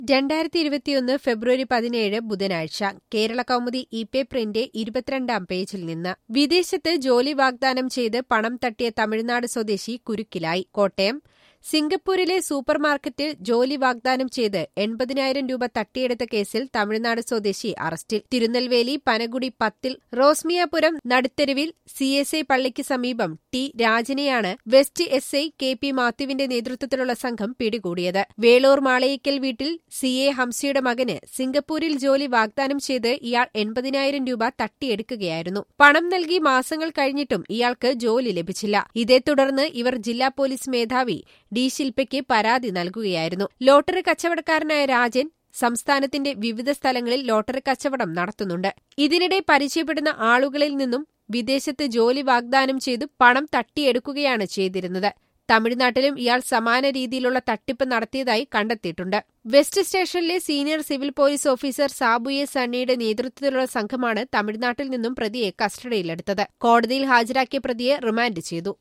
രണ്ടായിരത്തി ഇരുപത്തിയൊന്ന് ഫെബ്രുവരി പതിനേഴ് ബുധനാഴ്ച കേരള കൗമുദി ഇ പേപ്പറിന്റെ ഇരുപത്തിരണ്ടാം പേജിൽ നിന്ന് വിദേശത്ത് ജോലി വാഗ്ദാനം ചെയ്ത് പണം തട്ടിയ തമിഴ്നാട് സ്വദേശി കുരുക്കിലായി കോട്ടയം സിംഗപ്പൂരിലെ സൂപ്പർമാർക്കറ്റിൽ ജോലി വാഗ്ദാനം ചെയ്ത് എൺപതിനായിരം രൂപ തട്ടിയെടുത്ത കേസിൽ തമിഴ്നാട് സ്വദേശി അറസ്റ്റിൽ തിരുനെൽവേലി പനഗുടി പത്തിൽ റോസ്മിയാപുരം നടുത്തെരുവിൽ സി എസ് ഐ പള്ളിക്ക് സമീപം ടി രാജനെയാണ് west S I K P മാത്യുവിന്റെ നേതൃത്വത്തിലുള്ള സംഘം പിടികൂടിയത് വേളൂർ മാളയിക്കൽ വീട്ടിൽ സി എ ഹംസയുടെ മകന് സിംഗപ്പൂരിൽ ജോലി വാഗ്ദാനം ചെയ്ത് ഇയാൾ എൺപതിനായിരം രൂപ തട്ടിയെടുക്കുകയായിരുന്നു പണം നൽകി മാസങ്ങൾ കഴിഞ്ഞിട്ടും ഇയാൾക്ക് ജോലി ലഭിച്ചില്ല ഇതേ തുടർന്ന് ഇവർ ജില്ലാ പോലീസ് മേധാവി ഡി ശില്പയ്ക്ക് പരാതി നൽകുകയായിരുന്നു ലോട്ടറി കച്ചവടക്കാരനായ രാജൻ സംസ്ഥാനത്തിന്റെ വിവിധ സ്ഥലങ്ങളിൽ ലോട്ടറി കച്ചവടം നടത്തുന്നുണ്ട് ഇതിനിടെ പരിചയപ്പെടുന്ന ആളുകളിൽ നിന്നും വിദേശത്ത് ജോലി വാഗ്ദാനം ചെയ്തു പണം തട്ടിയെടുക്കുകയാണ് ചെയ്തിരുന്നത് തമിഴ്നാട്ടിലും ഇയാൾ സമാന രീതിയിലുള്ള തട്ടിപ്പ് നടത്തിയതായി കണ്ടെത്തിയിട്ടുണ്ട് വെസ്റ്റ് സ്റ്റേഷനിലെ senior civil police officer Sabu A സണ്ണിയുടെ നേതൃത്വത്തിലുള്ള സംഘമാണ് തമിഴ്നാട്ടിൽ നിന്നും പ്രതിയെ കസ്റ്റഡിയിലെടുത്തത് കോടതിയിൽ ഹാജരാക്കിയ പ്രതിയെ റിമാൻഡ് ചെയ്തു